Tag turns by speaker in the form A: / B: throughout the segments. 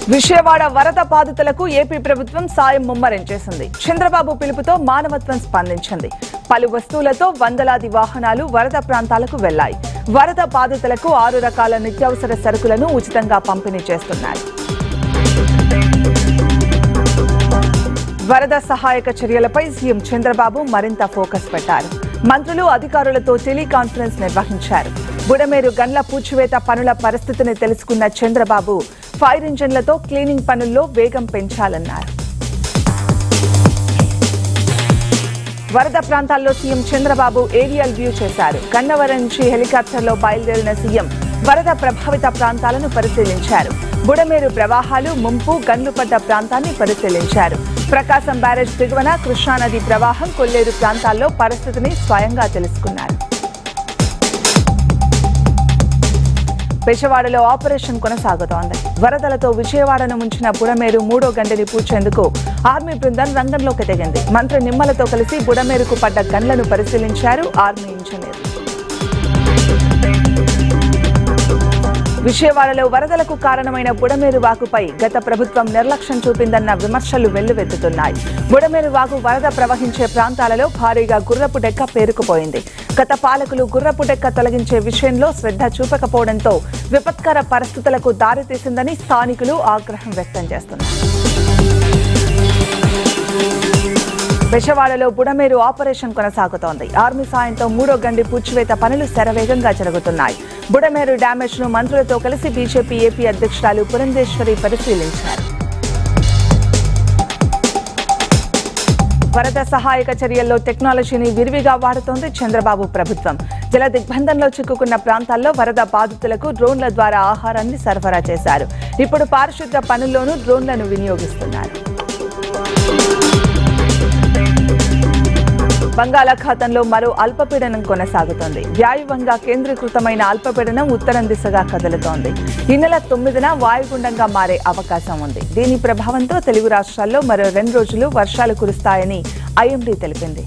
A: విజయవాడ వరద బాధితులకు ఏపీ ప్రభుత్వం సాయం ముమ్మరం చేసింది చంద్రబాబు పిలుపుతో మానవత్వం స్పందించింది పలు వస్తువులతో వందలాది వాహనాలు వరద ప్రాంతాలకు వెళ్లాయి వరద బాధితులకు ఆరు రకాల నిత్యావసర సరుకులను ఉచితంగా పంపిణీ చేస్తున్నారు వరద సహాయక చర్యలపై సీఎం చంద్రబాబు మరింత ఫోకస్ పెట్టారు మంత్రులు అధికారులతో టెలికాన్ఫరెన్స్ నిర్వహించారు బుడమేరు గన్ల పూడ్చివేత పనుల పరిస్థితిని తెలుసుకున్న చంద్రబాబు ఫైర్ ఇంజన్లతో క్లీనింగ్ పనుల్లో వేగం పెంచాలన్నారు వరద ప్రాంతాల్లో సీఎం చంద్రబాబు ఏరియల్ వ్యూ చేశారు గన్నవరం నుంచి హెలికాప్టర్లో బయలుదేరిన సీఎం వరద ప్రభావిత ప్రాంతాలను పరిశీలించారు బుడమేరు ప్రవాహాలు ముంపు గన్లు పడ్డ ప్రాంతాన్ని పరిశీలించారు ప్రకాశం బ్యారేజ్ దిగువన కృష్ణానది ప్రవాహం కొల్లేరు ప్రాంతాల్లో పరిస్థితిని స్వయంగా తెలుసుకున్నారు విజయవాడలో ఆపరేషన్ కొనసాగుతోంది వరదలతో విజయవాడను ముంచిన బుడమేరు మూడో గంటని పూడ్చేందుకు ఆర్మీ బృందం రంగంలోకి దిగింది మంత్రి నిమ్మలతో కలిసి బుడమేరుకు పడ్డ గన్లను పరిశీలించారు ఆర్మీ ఇంజనీర్ విజయవాడలో వరదలకు కారణమైన బుడమేరు వాగుపై గత ప్రభుత్వం నిర్లక్ష్యం చూపిందన్న విమర్శలు వెల్లువెత్తుతున్నాయి బుడమేరు వాగు వరద ప్రవహించే ప్రాంతాలలో భారీగా గుర్రపు డెక్క పేరుకుపోయింది గత పాలకులు గుర్రపు డెక్క తొలగించే విషయంలో శ్రద్ధ చూపకపోవడంతో విపత్కర పరిస్థితులకు దారితీసిందని స్థానికులు ఆగ్రహం వ్యక్తం చేస్తున్నారు విజయవాడలో బుడమేరు ఆపరేషన్ కొనసాగుతోంది ఆర్మీ సాయంతో మూడో గండి పూడ్చివేత పనులు శరవేగంగా జరుగుతున్నాయి బుడమేరు డ్యామేజ్ ను మంత్రులతో కలిసి బీజేపీ ఏపీ అధ్యక్షురాలు పురంధేశ్వరి పరిశీలించారు వరద సహాయక చర్యల్లో టెక్నాలజీని విరివిగా వాడుతోంది చంద్రబాబు ప్రభుత్వం జల దిగ్బంధంలో చిక్కుకున్న ప్రాంతాల్లో వరద బాధితులకు డ్రోన్ల ద్వారా ఆహారాన్ని సరఫరా చేశారు ఇప్పుడు పారిశుద్ధ్య పనుల్లోనూ డ్రోన్లను వినియోగిస్తున్నారు బంగాళాఖాతంలో మరో అల్పపీడనం కొనసాగుతోంది వాయువంగా కేంద్రీకృతమైన అల్పపీడనం ఉత్తరం దిశగా కదులుతోంది ఈ నెల తొమ్మిదిన వాయుగుండంగా మారే అవకాశం ఉంది దీని ప్రభావంతో తెలుగు రాష్ట్రాల్లో మరో రెండు రోజులు వర్షాలు కురుస్తాయని ఐఎండీ తెలిపింది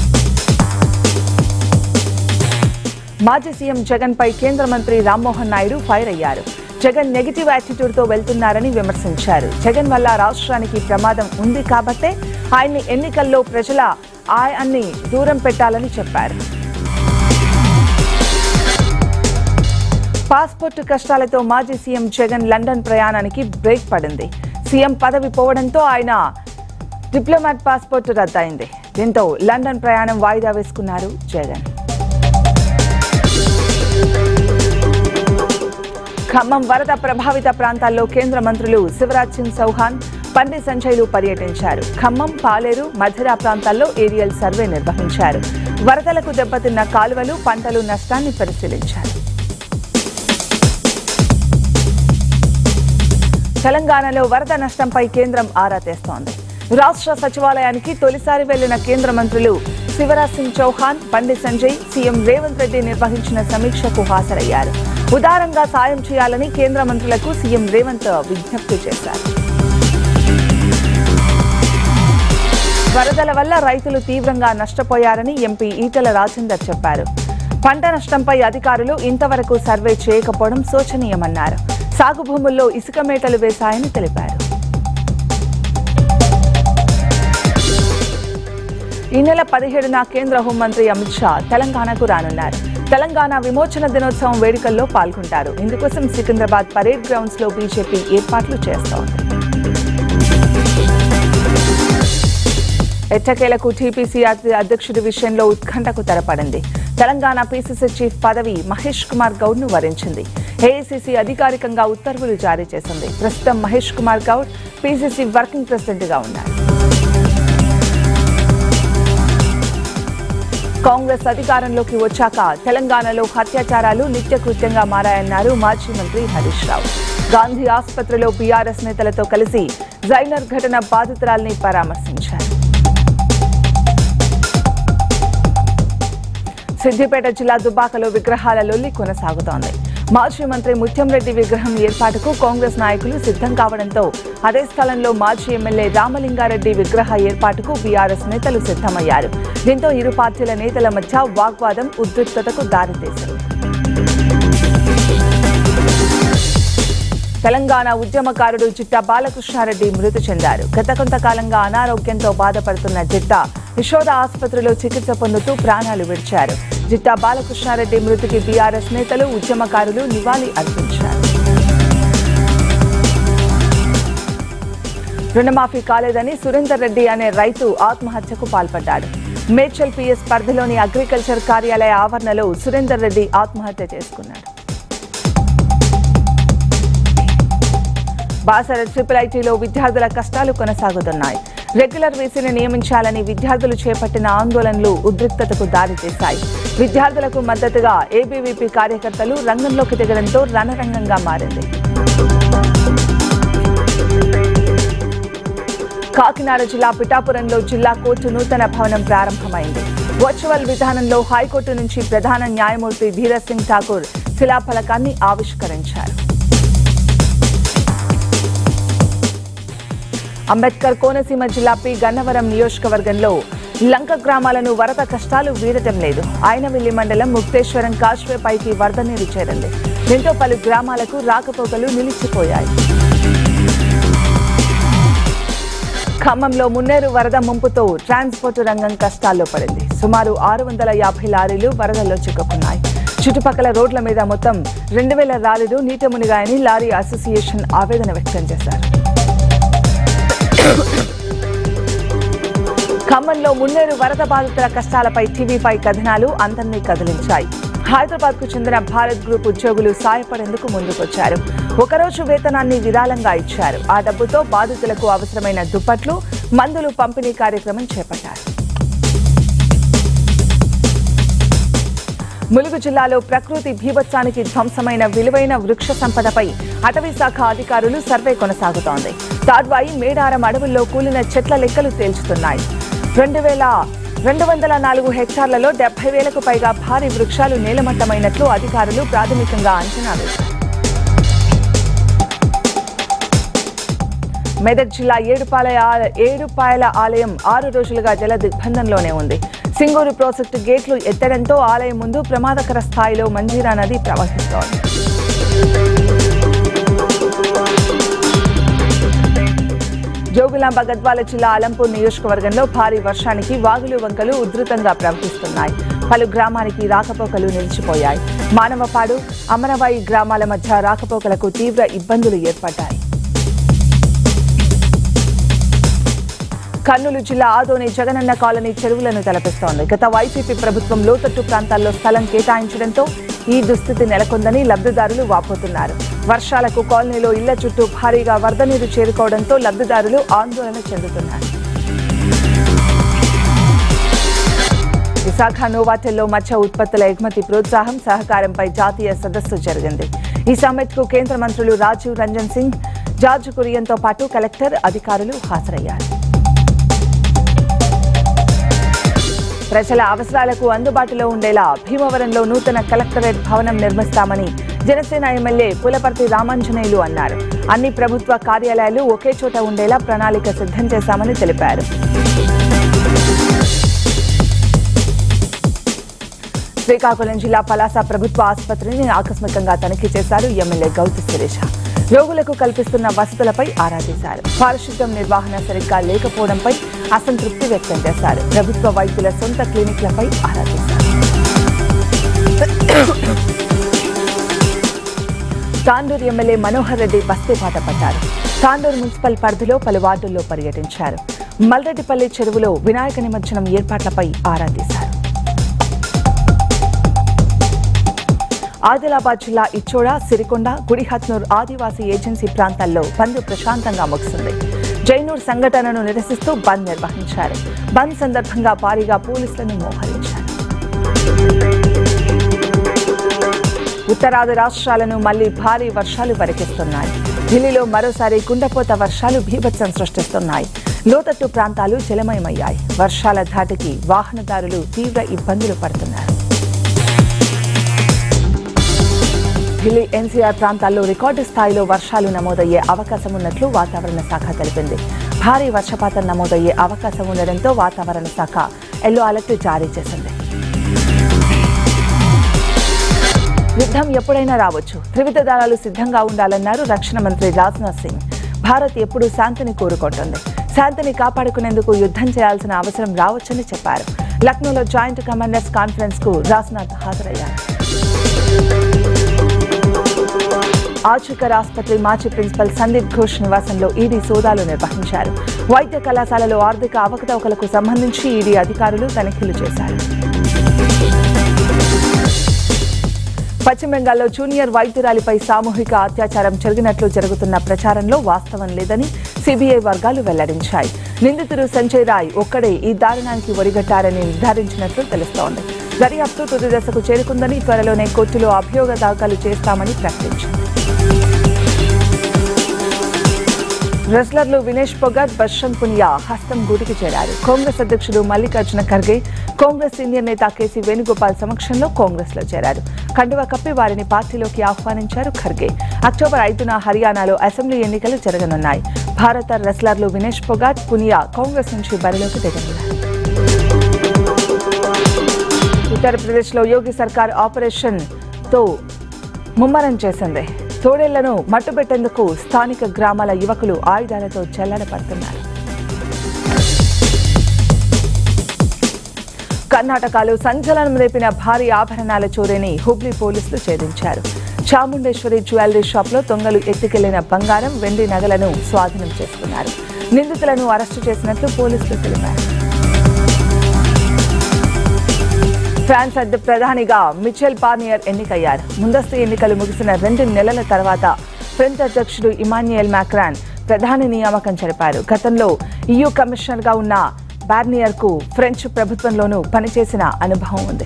A: మాజీ సీఎం జగన్ పై కేంద్ర మంత్రి రామ్మోహన్ నాయుడు ఫైర్ అయ్యారు జగన్ నెగిటివ్ యాటిట్యూడ్ తో వెళ్తున్నారని విమర్శించారు జగన్ వల్ల రాష్ట్రానికి ప్రమాదం ఉంది కాబట్టే ఆయన్ని ఎన్నికల్లో ప్రజల ఆయన్ని దూరం పెట్టాలని చెప్పారు పాస్పోర్ట్ కష్టాలతో మాజీ సీఎం జగన్ లండన్ ప్రయాణానికి బ్రేక్ పడింది సీఎం పదవి పోవడంతో ఆయన డిప్లొమాట్ పాస్పోర్ట్ రద్దయింది దీంతో లండన్ ప్రయాణం వాయిదా వేసుకున్నారు జగన్ ఖమ్మం వరద ప్రభావిత ప్రాంతాల్లో కేంద్ర మంత్రులు శివరాజ్ సింగ్ చౌహాన్ పండి సంజయ్లు పర్యటించారు ఖమ్మం పాలేరు మధిర ప్రాంతాల్లో ఏరియల్ సర్వే నిర్వహించారు వరదలకు దెబ్బతిన్న కాలువలు పంటలు నష్టాన్ని పరిశీలించారు తెలంగాణలో వరద నష్టంపై కేంద్రం ఆరా తీస్తోంది రాష్ట్ర సచివాలయానికి తొలిసారి వెళ్లిన కేంద్ర మంత్రులు శివరాజ్ సింగ్ చౌహాన్ బండి సంజయ్ సీఎం రేవంత్ రెడ్డి నిర్వహించిన సమీక్షకు హాజరయ్యారు ఉదారంగా సాయం చేయాలని కేంద్ర మంత్రులకు సీఎం రేవంత్ విజ్ఞప్తి చేశారు వరదల వల్ల రైతులు తీవ్రంగా నష్టపోయారని ఎంపీ ఈటల రాజేందర్ చెప్పారు పంట నష్టంపై అధికారులు ఇంతవరకు సర్వే చేయకపోవడం శోచనీయమన్నారు సాగు భూముల్లో ఇసుక మేటలు వేశాయని తెలిపారు ఈ నెల పదిహేడున కేంద్ర హోంమంత్రి అమిత్ షా తెలంగాణకు రానున్నారు తెలంగాణ విమోచన దినోత్సవం వేడుకల్లో పాల్గొంటారు ఇందుకోసం సికింద్రాబాద్ పరేడ్ గ్రౌండ్స్ లో బీజేపీ ఏర్పాట్లు చేస్తోంది ఎట్టకేలకు టీపీసీ అధ్యక్షుడి విషయంలో ఉత్కంఠకు తెరపడింది తెలంగాణ పీసీసీ చీఫ్ పదవి మహేష్ కుమార్ గౌడ్ ను వరించింది ఏఐసీసీ అధికారికంగా ఉత్తర్వులు జారీ చేసింది ప్రస్తుతం Mahesh Kumar Goud PCC working president గా ఉన్నారు కాంగ్రెస్ అధికారంలోకి వచ్చాక తెలంగాణలో హత్యాచారాలు నిత్యకృత్యంగా మారాయన్నారు మాజీ మంత్రి హరీష్ రావు గాంధీ ఆసుపత్రిలో బీఆర్ఎస్ నేతలతో కలిసి జైనర్ ఘటన బాధితురాల్ని పరామర్శించారు సిద్దిపేట జిల్లా దుబ్బాకలో విగ్రహాల లొల్లి కొనసాగుతోంది మాజీ మంత్రి ముత్యంరెడ్డి విగ్రహం ఏర్పాటుకు కాంగ్రెస్ నాయకులు సిద్ధం కావడంతో అదే స్థలంలో మాజీ ఎమ్మెల్యే రామలింగారెడ్డి విగ్రహ ఏర్పాటుకు బీఆర్ఎస్ నేతలు సిద్ధమయ్యారు దీంతో ఇరు పార్టీల నేతల మధ్య వాగ్వాదం ఉద్రిక్తతకు దారితీసింది తెలంగాణ ఉద్యమకారుడు జిట్టా బాలకృష్ణారెడ్డి మృతి చెందారు గత కొంతకాలంగా అనారోగ్యంతో బాధపడుతున్న జిట్టా యశోద ఆసుపత్రిలో చికిత్స పొందుతూ ప్రాణాలు విడిచారు జిట్టా బాలకృష్ణారెడ్డి మృతికి బీఆర్ఎస్ నేతలు ఉద్యమకారులు నివాళి అర్పించారు రుణమాఫీ కాలేదని సురేందర్ రెడ్డి అనే రైతు ఆత్మహత్యకు పాల్పడ్డాడు మేడ్చల్ పిఎస్ పరిధిలోని అగ్రికల్చర్ కార్యాలయ ఆవరణలో సురేందర్ రెడ్డి ఆత్మహత్య చేసుకున్నాడు బాసర ట్రిపుల్ ఐటీలో విద్యార్థుల కష్టాలు కొనసాగుతున్నాయి రెగ్యులర్ వీసీని నియమించాలని విద్యార్థులు చేపట్టిన ఆందోళనలు ఉద్రిక్తతకు దారితీశాయి విద్యార్థులకు మద్దతుగా ఏబీవీపీ కార్యకర్తలు రంగంలోకి దిగడంతో రణరంగంగా మారింది కాకినాడ జిల్లా పిఠాపురంలో జిల్లా కోర్టు నూతన భవనం ప్రారంభమైంది వర్చువల్ విధానంలో హైకోర్టు నుంచి ప్రధాన న్యాయమూర్తి ధీరజ్ సింగ్ ఠాకూర్ శిలాఫలకాన్ని ఆవిష్కరించారు అంబేద్కర్ కోనసీమ జిల్లా పి గన్నవరం నియోజకవర్గంలో లంక గ్రామాలను వరద కష్టాలు వీడటం లేదు ఆయనవిల్లి మండలం ముక్తేశ్వరం కాశ్వే పైకి వరద నీరు చేరింది దీంతో పలు గ్రామాలకు రాకపోకలు నిలిచిపోయాయి ఖమ్మంలో మున్నేరు వరద ముంపుతో ట్రాన్స్పోర్ట్ రంగం కష్టాల్లో పడింది సుమారు ఆరు వందల యాభై లారీలు వరదల్లో చిక్కుకున్నాయి చుట్టుపక్కల రోడ్ల మీద మొత్తం రెండు వేల లారీలు నీట మునిగాయని లారీ అసోసియేషన్ ఆవేదన వ్యక్తం చేశారు ఖమ్మంలో మున్నేరు వరద బాధితుల కష్టాలపై టీవీపై కథనాలు అందరినీ కదిలించాయి హైదరాబాద్ కు చెందిన భారత్ గ్రూప్ ఉద్యోగులు సాయపడేందుకు ముందుకొచ్చారు ఒకరోజు వేతనాన్ని విరాళంగా ఇచ్చారు ఆ డబ్బుతో బాధితులకు అవసరమైన దుప్పట్లు మందులు పంపిణీ కార్యక్రమం చేపట్టారు ములుగు జిల్లాలో ప్రకృతి భీభత్సానికి ధ్వంసమైన విలువైన వృక్ష సంపదపై అటవీ శాఖ అధికారులు సర్వే కొనసాగుతోంది తాడ్వాయి మేడారం అడవుల్లో కూలిన చెట్ల లెక్కలు తేల్చుతున్నాయి రెండు వేల రెండు వందల నాలుగు హెక్టార్లలో డెబ్బై వేలకు పైగా భారీ వృక్షాలు నేలమట్టమైనట్లు అధికారులు ప్రాథమికంగా అంచనా వేశారు మెదక్ జిల్లా ఏడుపాలయ ఏడుపాయల ఆలయం ఆరు రోజులుగా జల దిగ్బంధంలోనే ఉంది సింగూరు ప్రాజెక్టు గేట్లు ఎత్తడంతో ఆలయం ముందు ప్రమాదకర స్థాయిలో మంజీరా నది ప్రవహిస్తోంది జోగులాంబ గద్వాల జిల్లా అలంపూర్ నియోజకవర్గంలో భారీ వర్షానికి వాగులు వంకలు ఉధృతంగా ప్రవహిస్తున్నాయి పలు గ్రామానికి రాకపోకలు నిలిచిపోయాయి మానవపాడు అమరవాయి గ్రామాల మధ్య రాకపోకలకు తీవ్ర ఇబ్బందులు ఏర్పడ్డాయి కర్నూలు జిల్లా ఆదోని జగనన్న కాలనీ చెరువులను తలపిస్తోంది గత వైసీపీ ప్రభుత్వం లోతట్టు ప్రాంతాల్లో స్థలం కేటాయించడంతో ఈ దుస్థితి నెలకొందని లబ్ధిదారులు వాపోతున్నారు వర్షాలకు కాలనీలో ఇళ్ల చుట్టూ భారీగా వరద నీరు చేరుకోవడంతో లబ్ధిదారులు ఆందోళన చెందుతున్నారు విశాఖ నోవాటెల్లో మత్స్య ఉత్పత్తుల ఎగుమతి ప్రోత్సాహం సహకారంపై జాతీయ సదస్సు జరిగింది ఈ సమ్మిట్ కు కేంద్ర మంత్రులు రాజీవ్ రంజన్ సింగ్ జార్జ్ కురియన్తో పాటు కలెక్టర్ అధికారులు హాజరయ్యారు ప్రజల అవసరాలకు అందుబాటులో ఉండేలా భీమవరంలో నూతన కలెక్టరేట్ భవనం నిర్మిస్తామని జనసేన ఎమ్మెల్యే పులపర్తి రామాంజనేయులు అన్నారు అన్ని ప్రభుత్వ కార్యాలయాలు ఒకే చోట ఉండేలా ప్రణాళిక సిద్ధం చేశామని తెలిపారు శ్రీకాకుళం జిల్లా పలాస ప్రభుత్వ ఆసుపత్రిని ఆకస్మికంగా తనిఖీ చేశారు ఎమ్మెల్యే గౌతి శిరీష రోగులకు కల్పిస్తున్న వసతులపై ఆరా తీశారు పారిశుద్ధ్యం నిర్వహణ సరిగ్గా లేకపోవడంపై అసంతృప్తి వ్యక్తం చేశారు ప్రభుత్వ వైద్యుల సొంత క్లినిక్లపై ఆరా తీశారు తాండూరు ఎమ్మెల్యే మనోహర్ రెడ్డి బస్తీ బాట పడ్డారు తాండూరు మున్సిపల్ పరిధిలో పలు వార్డుల్లో పర్యటించారు మల్రెడ్డిపల్లి చెరువులో వినాయక నిమజ్జనం ఏర్పాట్లపై ఆరా తీశారు ఆదిలాబాద్ జిల్లా ఇచ్చోడ సిరికొండ గుడిహత్నూర్ ఆదివాసీ ఏజెన్సీ ప్రాంతాల్లో బంద్ ప్రశాంతంగా ముగిసింది జైనూర్ సంఘటనను నిరసిస్తూ బంద్ నిర్వహించారు బంద్ సందర్భంగా భారీగా పోలీసులను మోహరించారు ఉత్తరాది రాష్ట్రాలను మళ్లీ భారీ వర్షాలు వరికిస్తున్నాయి ఢిల్లీలో మరోసారి కుండపోత వర్షాలు భీభత్సం సృష్టిస్తున్నాయి లోతట్టు ప్రాంతాలు జలమయమయ్యాయి వర్షాల ధాటికి వాహనదారులు తీవ్ర ఇబ్బందులు పడుతున్నారు ఢిల్లీ ఎన్సీఆర్ ప్రాంతాల్లో రికార్డు స్థాయిలో వర్షాలు నమోదయ్యే అవకాశం ఉన్నట్లు వాతావరణ శాఖ తెలిపింది భారీ వర్షపాతం నమోదయ్యే అవకాశం ఉండడంతో వాతావరణ శాఖ ఎల్లో అలర్ట్ జారీ చేసింది యుద్ధం ఎప్పుడైనా రావచ్చు త్రివిధ దళాలు సిద్ధంగా ఉండాలన్నారు రక్షణ మంత్రి రాజ్నాథ్ సింగ్ భారత్ ఎప్పుడూ శాంతిని కోరుకుంటుంది శాంతిని కాపాడుకునేందుకు యుద్ధం చేయాల్సిన అవసరం రావచ్చని చెప్పారు లక్నోలో జాయింట్ కమాండర్స్ కాన్ఫరెన్స్ కు రాజ్నాథ్ హాజరయ్యారు ఆచూకర్ ఆసుపత్రి మాజీ ప్రిన్సిపల్ సందీప్ ఘోష్ నివాసంలో ఈడీ సోదాలు నిర్వహించారు వైద్య కళాశాలలో ఆర్థిక అవకతవకలకు సంబంధించి ఈడీ అధికారులు తనిఖీలు చేశారు పశ్చిమ బెంగాల్లో జూనియర్ వైద్యురాలిపై సామూహిక అత్యాచారం జరిగినట్లు జరుగుతున్న ప్రచారంలో వాస్తవం లేదని సిబిఐ వర్గాలు వెల్లడించాయి నిందితుడు సంజయ్ రాయ్ ఒక్కడే ఈ దారుణానికి ఒరిగట్టారని నిర్ధారించినట్లు తెలుస్తోంది దర్యాప్తు తుది దశకు చేరుకుందని త్వరలోనే కోర్టులో అభియోగ దాఖలు చేస్తామని ప్రకటించింది రెస్లర్లు వినేష్ పొగట్ బర్షన్ పునియా హస్తం గూటికి చేరారు కాంగ్రెస్ అధ్యక్షుడు మల్లికార్జున ఖర్గే కాంగ్రెస్ సీనియర్ నేత కేసీ వేణుగోపాల్ సమక్షంలో కాంగ్రెస్ లో చేరారు కండువా కప్పి వారిని పార్టీలోకి ఆహ్వానించారు ఖర్గే అక్టోబర్ ఐదున హర్యానాలో అసెంబ్లీ ఎన్నికలు జరగనున్నాయి భారత రెస్లర్లు వినేష్ పొగాట్ పునియా కాంగ్రెస్ నుంచి బరిలోకి దిగనున్నారు ఉత్తరప్రదేశ్లో యోగి సర్కార్ ఆపరేషన్ తో ముమ్మరం చేసింది తోడేళ్లను మట్టుబెట్టేందుకు స్థానిక గ్రామాల యువకులు ఆయుధాలతో చెల్లడపడుతున్నారు కర్ణాటకలో సంచలనం రేపిన భారీ ఆభరణాల చోరీని హుబ్లీ పోలీసులు ఛేదించారు చాముండేశ్వరి జ్యువెలరీ షాప్లో దొంగలు ఎత్తుకెళ్లిన బంగారం వెండి నగలను స్వాధీనం చేసుకున్నారు నిందితులను అరెస్టు చేసినట్లు పోలీసులు తెలిపారు ఫ్రాన్స్ అధ్య ప్రధానిగా మిచెల్ పార్నియర్ ఎన్నికయ్యారు ముందస్తు ఎన్నికలు ముగిసిన రెండు నెలల తర్వాత ఫ్రెంచ్ అధ్యక్షుడు ఇమాన్యుయల్ మ్యాక్రాన్ ప్రధాని నియామకం జరిపారు గతంలో ఈయూ కమిషనర్గా ఉన్న బార్నియర్ కు ఫ్రెంచ్ ప్రభుత్వంలోనూ పనిచేసిన అనుభవం ఉంది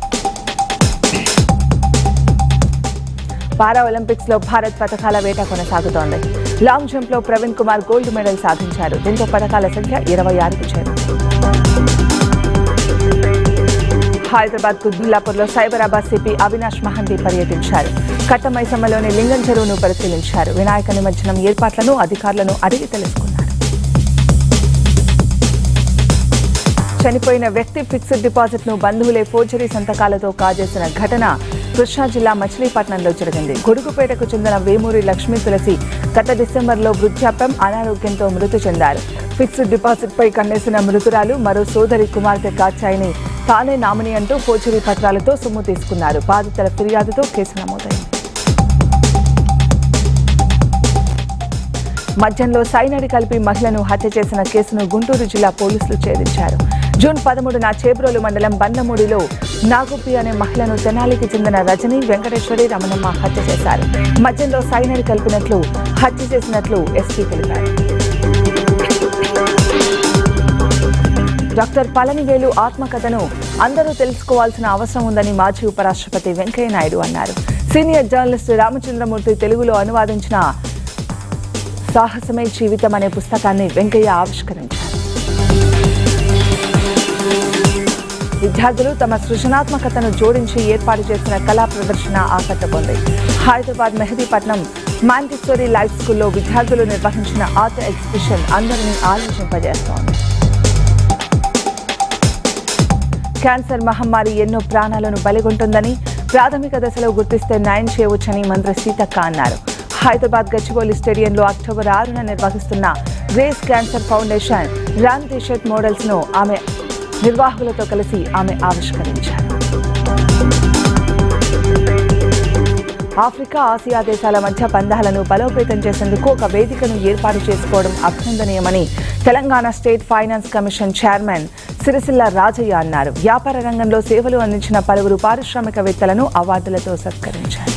A: పారా ఒలింపిక్స్ లో భారత్ పథకాల వేట కొనసాగుతోంది లాంగ్ జంప్ లో ప్రవీణ్ కుమార్ గోల్డ్ మెడల్ సాధించారు దీంతో పథకాల సంఖ్య ఇరవై ఆరుకు చేరింది హైదరాబాద్ కుద్బుల్లాపూర్లో సైబరాబాద్ సిపి అవినాష్ మహంతి పర్యటించారు కట్టమైసమ్మలోని లింగం చెరువును పరిశీలించారు వినాయక నిమజ్జనం ఏర్పాట్లను అధికారులను అడిగి తెలుసుకున్నారు చనిపోయిన వ్యక్తి ఫిక్స్డ్ డిపాజిట్ ను బంధువులే ఫోర్జరీ సంతకాలతో కాజేసిన ఘటన కృష్ణా జిల్లా మచిలీపట్నంలో జరిగింది గొడుగుపేటకు చెందిన వేమూరి లక్ష్మీ తులసి గత డిసెంబర్లో వృద్ధాప్యం అనారోగ్యంతో మృతి చెందారు ఫిక్స్డ్ డిపాజిట్ పై కన్నేసిన మృతురాలు మరో సోదరి కుమార్తె కాచాయిని తానే నామినీ అంటూ ఫోర్జరీ పత్రాలతో సొమ్ము తీసుకున్నారు బాధితుల ఫిర్యాదుతో కేసు నమోదైంది మద్యంలో సైనడి కలిపి మహిళను హత్య చేసిన కేసును గుంటూరు జిల్లా పోలీసులు ఛేదించారు జూన్ పదమూడున చేబ్రోలు మండలం బండమూడిలో నాగుపి అనే మహిళను తెనాలికి చెందిన రజని వెంకటేశ్వరి రమణమ్మ హత్య చేశారు మద్యంలో సైనడి కలిపినట్లు హత్య చేసినట్లు ఎస్పీ తెలిపారు డాక్టర్ పళనివేలు ఆత్మకథను అందరూ తెలుసుకోవాల్సిన అవసరం ఉందని మాజీ ఉపరాష్ట్రపతి వెంకయ్య నాయుడు అన్నారు సీనియర్ జర్నలిస్ట్ రామచంద్రమూర్తి తెలుగులో అనువాదించిన సాహసమే జీవితం అనే పుస్తకాన్ని వెంకయ్య ఆవిష్కరించారు విద్యార్థులు తమ సృజనాత్మకతను జోడించి ఏర్పాటు చేసిన కళా ప్రదర్శన ఆకట్టుకుంది హైదరాబాద్ మెహదీపట్నం మాంటిస్టోరీ లైఫ్ స్కూల్లో విద్యార్థులు నిర్వహించిన ఆర్ట్ ఎగ్జిబిషన్ అందరినీ ఆలోచింపజేస్తోంది క్యాన్సర్ మహమ్మారి ఎన్నో ప్రాణాలను బలిగొంటుందని ప్రాథమిక దశలో గుర్తిస్తే నయం చేయవచ్చని మంత్రి సీతక్క అన్నారు హైదరాబాద్ గచ్చిబౌలి స్టేడియంలో అక్టోబర్ ఆరున నిర్వహిస్తున్న Grace cancer foundation run T-shirt models ను ఆమె నిర్వాహకులతో కలిసి ఆమె ఆవిష్కరించారు ఆఫ్రికా ఆసియా దేశాల మధ్య బంధాలను బలోపేతం చేసేందుకు ఒక వేదికను ఏర్పాటు చేసుకోవడం అభినందనీయమని Telangana state finance commission chairman Sirisilla Rajaiah అన్నారు వ్యాపార రంగంలో సేవలు అందించిన పలువురు పారిశ్రామికవేత్తలను అవార్డులతో సత్కరించారు